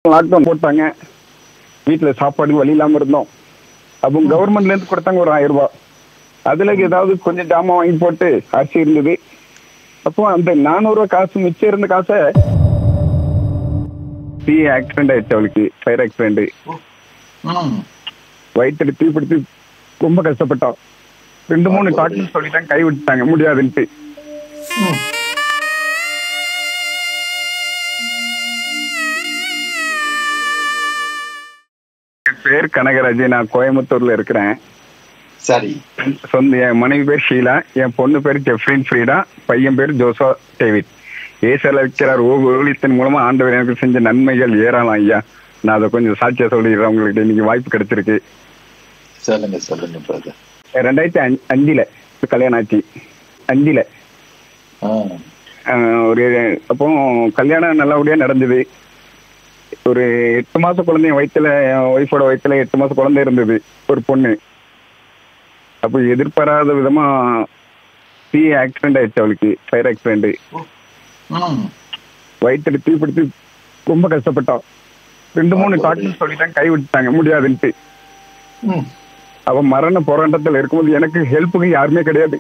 Lockdown போட்டாங்க வீட்டுல சாப்பாடு வழி இல்லாம இருந்தோம் அப்போ கவர்மெண்ட்ல இருந்து கொடுத்தாங்க ஒரு ஆயிரம் ரூபாய் அதுல ஏதாவது கொஞ்சம் ஜாமான் வாங்கி போட்டு அரிசி இருந்தது அப்போ அந்த நானூறு ரூபாய் காசு மிச்சம் இருந்த காசை தீ ஆக்சிடென்ட் ஆயிடுச்சு அவளுக்கு ஃபயர் ஆக்சிடென்ட் ம். வயிற்றுல தீப்பிடிச்சு ரொம்ப கஷ்டப்பட்டான் ரெண்டு மூணு டாக்டர் சொல்லிட்டாங்க கை விட்டுட்டாங்க முடியாதுன்ட்டு ம். என் பேர் கனகராஜ் நான் கோயம்புத்தூர்ல இருக்கிறேன் சரி சொந்த என் மனைவி பேர் ஷீலா என் பொண்ணு பேர் ஜெஃப்ரின் ஃப்ரீடா பையன் பேர் ஜோசா டேவிட் ஏசல வைக்கிறார் ஊழியத்தின் மூலமா ஆண்டவர் எனக்கு செஞ்ச நன்மைகள் ஏறாலாம் ஐயா நான் அதை கொஞ்சம் சாட்சியா சொல்லிடுறேன் உங்களுக்கு இன்னைக்கு வாய்ப்பு கிடைச்சிருக்கு சொல்லுங்க சொல்லுங்க பிரதர் ரெண்டாயிரத்தி அஞ்சு அஞ்சுல கல்யாணம் ஆச்சு அஞ்சுல ஆஹ், ஒரு அப்போ கல்யாணம் நல்லபடியா நடந்தது ஒரு எட்டு மாச குழந்தை என் வயித்துல என் ஒய்ஃபோட வயித்துல எட்டு மாச குழந்தை இருந்தது ஒரு பொண்ணு அப்போ எதிர்பாராத விதமா தீ ஆக்சிடென்ட் ஆயிடுச்சு அவளுக்கு ஃபயர் ஆக்சிடென்ட் வயிற்றுல தீப்பிடிச்சு ரொம்ப கஷ்டப்பட்டான் ரெண்டு மூணு டாக்டர் சொல்லிட்டாங்க கை விட்டுட்டாங்க முடியாதுன்ட்டு அவ மரண போராட்டத்துல இருக்கும்போது எனக்கு ஹெல்ப்புக்கு யாருமே கிடையாது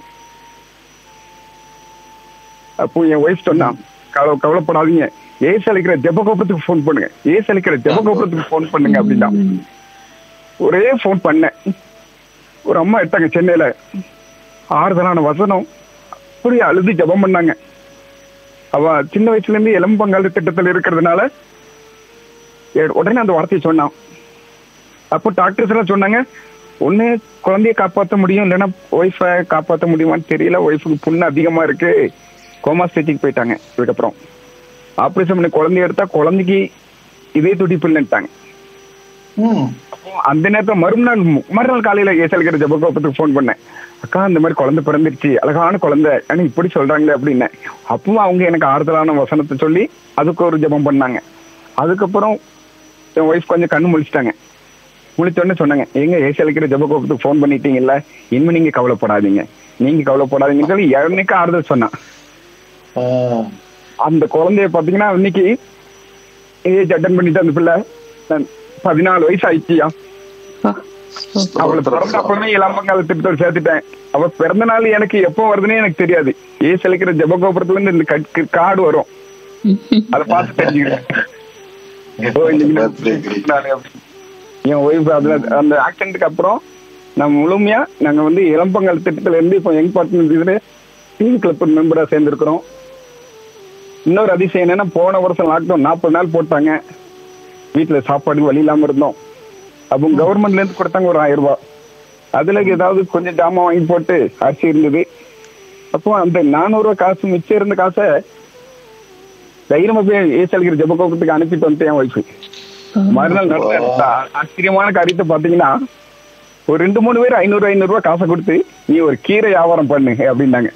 அப்போ என் ஒய்ஃப் சொன்னான் கவலை கவலைப்படாதீங்க ஏசு அளிக்கிற ஜெபகோபத்துக்கு ஃபோன் பண்ணுங்க ஏசு அளிக்கிற ஜெபகோபத்துக்கு ஃபோன் பண்ணுங்க அப்படின்னா ஒரே ஃபோன் பண்ணேன் ஒரு அம்மா எடுத்தாங்க சென்னையில ஆறுதலான வசனம் அப்படியே அழுது ஜெபம் பண்ணாங்க அவ சின்ன வயசுல இருந்து இளம்பங்கால திட்டத்தில் இருக்கிறதுனால எ- உடனே அந்த வார்த்தையை சொன்னான் அப்போ டாக்டர்ஸ் எல்லாம் சொன்னாங்க ஒண்ணு குழந்தைய காப்பாற்ற முடியும் இல்லைன்னா ஒய்ஃபை காப்பாற்ற முடியுமான்னு தெரியல ஒய்ஃபுக்கு புண்ணு அதிகமா இருக்கு கோமா ஸ்டேஜுக்கு போயிட்டாங்க இதுக்கப்புறம் ஆப்ரேஷன் பண்ணி குழந்தைய எடுத்தா குழந்தைக்கு இதே துடிப்பு இல்லைன்ட்டாங்க அப்போ அந்த நேரத்துல மறுநாள் மறுநாள் காலையில ஏசல்கிற ஜபகோபத்துக்கு ஃபோன் பண்ணேன் அக்கா இந்த மாதிரி குழந்தை பிறந்துருச்சு அழகான குழந்தை ஆனா இப்படி சொல்றாங்களே அப்படின்னேன் அப்பவும் அவங்க எனக்கு ஆறுதலான வசனத்தை சொல்லி அதுக்கு ஒரு ஜெபம் பண்ணாங்க அதுக்கப்புறம் என் ஒய்ஃப் கொஞ்சம் கண்ணு முழிச்சிட்டாங்க முழிச்சோடனே சொன்னாங்க எங்க ஏசியலுக்கிற ஜபகோபத்துக்கு ஃபோன் பண்ணிட்டீங்கல்ல இனிமே நீங்க கவலைப்படாதீங்க நீங்க கவலைப்படாதீங்கன்னு சொல்லி எனக்கு ஆறுதல் சொன்னான் அந்த குழந்தைய பாத்தீங்கன்னா இன்னைக்கு ஏஜ் அட்டன் பண்ணிட்டு அந்த பிள்ளை நான் பதினாலு வயசு ஆயிடுச்சியா அவளை பிறந்த அப்பவே இளம்பங்கால திட்டத்தில் சேர்த்துட்டேன் அவ பிறந்த நாள் எனக்கு எப்போ வருதுன்னே எனக்கு தெரியாது ஏசு அழைக்கிற ஜபகோபுரத்துல இருந்து இந்த கட்- கார்டு வரும் அதை பார்த்து தெரிஞ்சுக்கிறேன் ஓ, இன்னைக்கு நான் நானு அப்படி. என் ஒய்ஃப் அதுல அந்த ஆக்சிடென்ட்டுக்கு அப்புறம் நான் முழுமையா நாங்க வந்து இளம்பங்கால் திட்டத்துல இருந்து இப்போ யங் பார்ட்னர் இதுல டிவி கிளப் மெம்பரா சேர்ந்திருக்கிறோம் இன்னொரு அதிசயம் என்னன்னா போன வருஷம் லாக்டவுன் நாற்பது நாள் போட்டாங்க வீட்டுல சாப்பாடு வழி இல்லாம இருந்தோம் அப்போ கவர்மெண்ட்ல இருந்து கொடுத்தாங்க ஒரு ஆயிரம் ரூபாய் அதுல ஏதாவது கொஞ்சம் ஜாமான் வாங்கி போட்டு அரிசி இருந்தது அப்போ அந்த நானூறு ரூபாய் காசு மிச்சம் இருந்த காசை தைரியமா போய் ஏசல்கிற ஜபகோபத்துக்கு அனுப்பிட்டு வந்துட்டேன் என் ஒய்ஃபு மறுநாள் நடந்த ஆ- ஆச்சரியமான காரியத்தை பாத்தீங்கன்னா ஒரு ரெண்டு மூணு பேர் ஐநூறு ஐநூறு ரூபாய் காசை கொடுத்து நீ ஒரு கீரை வியாபாரம் பண்ணு அப்படின்னாங்க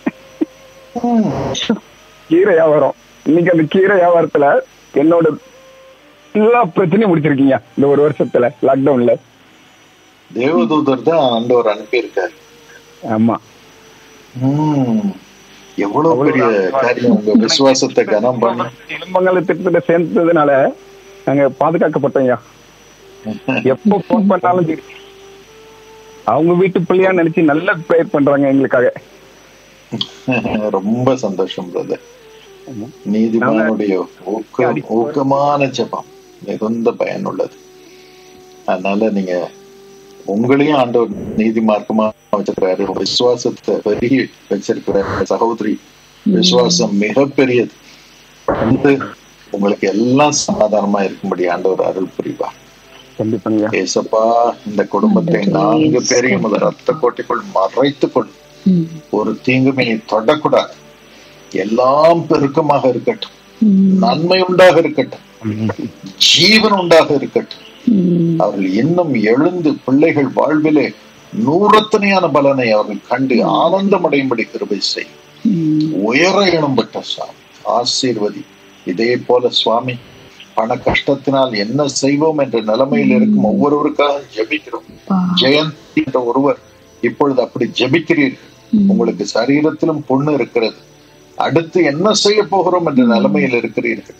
கீரை வியாபாரம் இன்னைக்கு அந்த கீரை வியாபாரத்துல என்னோட எல்லா பிரச்சனையும் முடிச்சிருக்கீங்க இந்த ஒரு வருஷத்துல லாக்டவுன்ல தேவதூதர் தான் ஆண்டவர் அனுப்பியிருக்காரு ஆமா ம். எவ்வளவு பெரிய காரியம் உங்க விசுவாசத்தை கனம் பண்ணி இளம்பங்கால திட்டத்துல சேர்ந்ததுனால நாங்க பாதுகாக்கப்பட்டோம் ஐயா எப்போ போன் பண்ணாலும் சரி அவங்க வீட்டு பிள்ளையா நினைச்சு நல்ல ப்ரேயர் பண்றாங்க எங்களுக்காக ரொம்ப சந்தோஷம் பிரதர் நீதிமானுடைய ஊக்க ஊக்கமான ஜெபம் மிகுந்த பயனுள்ளது அதனால நீங்க உங்களையும் ஆண்டவர் நீதி மார்க்கமா வச்சிருக்கிறாரு விசுவாசத்தை பெருகி வச்சிருக்கிற சகோதரி விசுவாசம் மிகப்பெரியது வந்து உங்களுக்கு எல்லாம் சமாதானமா இருக்கும்படி ஆண்டவர் அருள் புரிவார் கண்டிப்பாங்க ஏசப்பா இந்த குடும்பத்தை நான்கு பேரையும் முதல் ரத்த கோட்டைக்குள் மறைத்துக் கொள் ஒரு தீங்குமே நீ தொடக்கூடாது எல்லாம் பெருக்கமாக இருக்கட்டும் நன்மை உண்டாக இருக்கட்டும் ஜீவன் உண்டாக இருக்கட்டும் அவர்கள் இன்னும் எழுந்து பிள்ளைகள் வாழ்விலே நூறத்தனையான பலனை அவர்கள் கண்டு ஆனந்தம் அடையும்படி கிருபை செய் உயர எனும்பட்ட சுவாமி ஆசீர்வதி இதே போல சுவாமி பண கஷ்டத்தினால் என்ன செய்வோம் என்ற நிலைமையில் இருக்கும் ஒவ்வொருவருக்காக ஜெபிக்கிறோம் ஜெயந்தி என்ற ஒருவர் இப்பொழுது அப்படி ஜெபிக்கிறீர்கள் உங்களுக்கு சரீரத்திலும் பொண்ணு இருக்கிறது அடுத்து என்ன செய்ய போகிறோம் என்ற நிலைமையில் இருக்கிறீர்கள்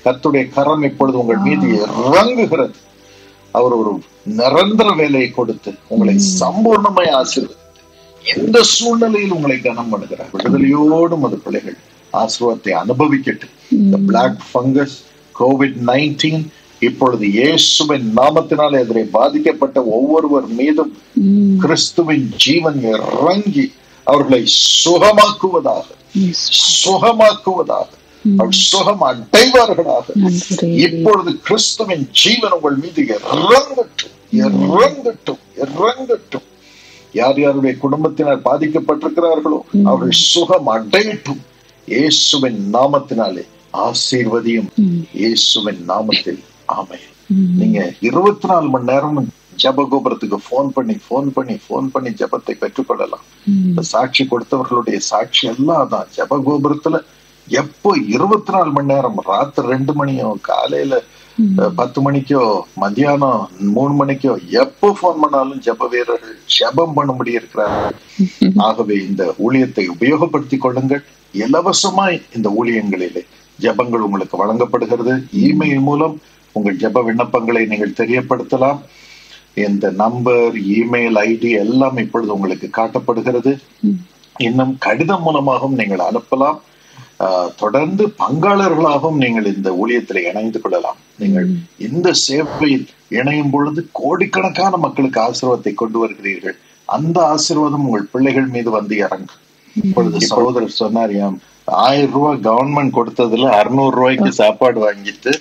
கர்த்தருடைய கரம் இப்பொழுது உங்கள் மீது இறங்குகிறது அவர் ஒரு நிரந்தர வேலையை கொடுத்து உங்களை சம்பூர்ணமாய் ஆசீர்வதித்து எந்த சூழ்நிலையில் உங்களை கனம் பண்ணுகிறார் விடுதலையோடும் அது பிள்ளைகள் ஆசீர்வாதத்தை அனுபவிக்கட்டும் இந்த பிளாக் ஃபங்கஸ் கோவிட் நைன்டீன் இப்பொழுது இயேசுவின் நாமத்தினால் எதிரே பாதிக்கப்பட்ட ஒவ்வொருவர் மீதும் கிறிஸ்துவின் ஜீவன் இறங்கி அவர்களை சுகமாக்குவதாக சுகமாக்குவதாக அவர் சுகம் அடைவார்களாக இப்பொழுது கிறிஸ்துவின் ஜீவன் உங்கள் மீது இறங்கட்டும் இறங்கட்டும் இறங்கட்டும் யார் யாருடைய குடும்பத்தினர் பாதிக்கப்பட்டிருக்கிறார்களோ அவர்கள் சுகம் அடையட்டும் இயேசுவின் நாமத்தினாலே ஆசீர்வதியும் இயேசுவின் நாமத்தில் ஆமை நீங்க இருபத்தி நாலு மணி நேரம் ஜப கோபுரத்துக்கு போன் பண்ணி போன் பண்ணி போன் பண்ணி ஜபத்தை பெற்றுக்கொள்ளலாம் இந்த சாட்சி கொடுத்தவர்களுடைய சாட்சி எல்லாம் தான் ஜப கோபுரத்துல எப்போ இருபத்தி நாலு மணி நேரம் ராத்திரி ரெண்டு மணியோ காலையில பத்து மணிக்கோ மத்தியானம் மூணு மணிக்கோ எப்போ போன் பண்ணாலும் ஜப வீரர்கள் ஜபம் பண்ணும்படி இருக்கிறார்கள் ஆகவே இந்த ஊழியத்தை உபயோகப்படுத்திக் கொள்ளுங்கள் இலவசமாய் இந்த ஊழியங்களிலே ஜபங்கள் உங்களுக்கு வழங்கப்படுகிறது இமெயில் மூலம் உங்கள் ஜப விண்ணப்பங்களை நீங்கள் தெரியப்படுத்தலாம் இந்த நம்பர் இமெயில் ஐடி எல்லாம் இப்பொழுது உங்களுக்கு காட்டப்படுகிறது இன்னும் கடிதம் மூலமாகவும் நீங்கள் அனுப்பலாம் தொடர்ந்து பங்காளர்களாகவும் நீங்கள் இந்த ஊழியத்தில் இணைந்து கொள்ளலாம் நீங்கள் இந்த சேவையில் இணையும் பொழுது கோடிக்கணக்கான மக்களுக்கு ஆசீர்வாதத்தை கொண்டு வருகிறீர்கள் அந்த ஆசீர்வாதம் உங்கள் பிள்ளைகள் மீது வந்து இறங்கும் இப்பொழுது சகோதரர் சொன்னார் ஆயிரம் ரூபாய் கவர்மெண்ட் கொடுத்ததுல அறுநூறு ரூபாய்க்கு சாப்பாடு வாங்கிட்டு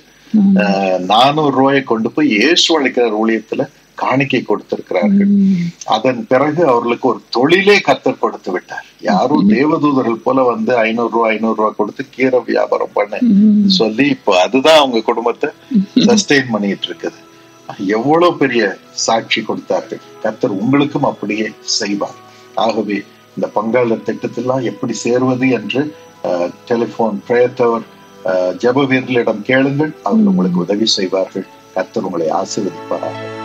நானூறு ரூபாயை கொண்டு போய் இயேசு அழைக்கிற ஊழியத்துல காணிக்கை கொடுத்திருக்கிறார்கள் அதன் பிறகு அவர்களுக்கு ஒரு தொழிலே கத்தர் கொடுத்து விட்டார் யாரும் தேவதூதர்கள் போல வந்து ஐநூறு ரூபாய் ஐநூறு ரூபாய் கொடுத்து கீரை வியாபாரம் பண்ண சொல்லி இப்போ அதுதான் அவங்க குடும்பத்தை சஸ்டெயின் பண்ணிட்டு இருக்குது எவ்வளவு பெரிய சாட்சி கொடுத்தார்கள் கத்தர் உங்களுக்கும் அப்படியே செய்வார் ஆகவே இந்த பங்காளர் திட்டத்தெல்லாம் எப்படி சேர்வது என்று டெலிபோன் பிரேயத்தவர் ஜப வீரர்களிடம் கேளுங்கள் அவங்க உங்களுக்கு உதவி செய்வார்கள் கத்தர் உங்களை ஆசீர்வதிப்பார்கள்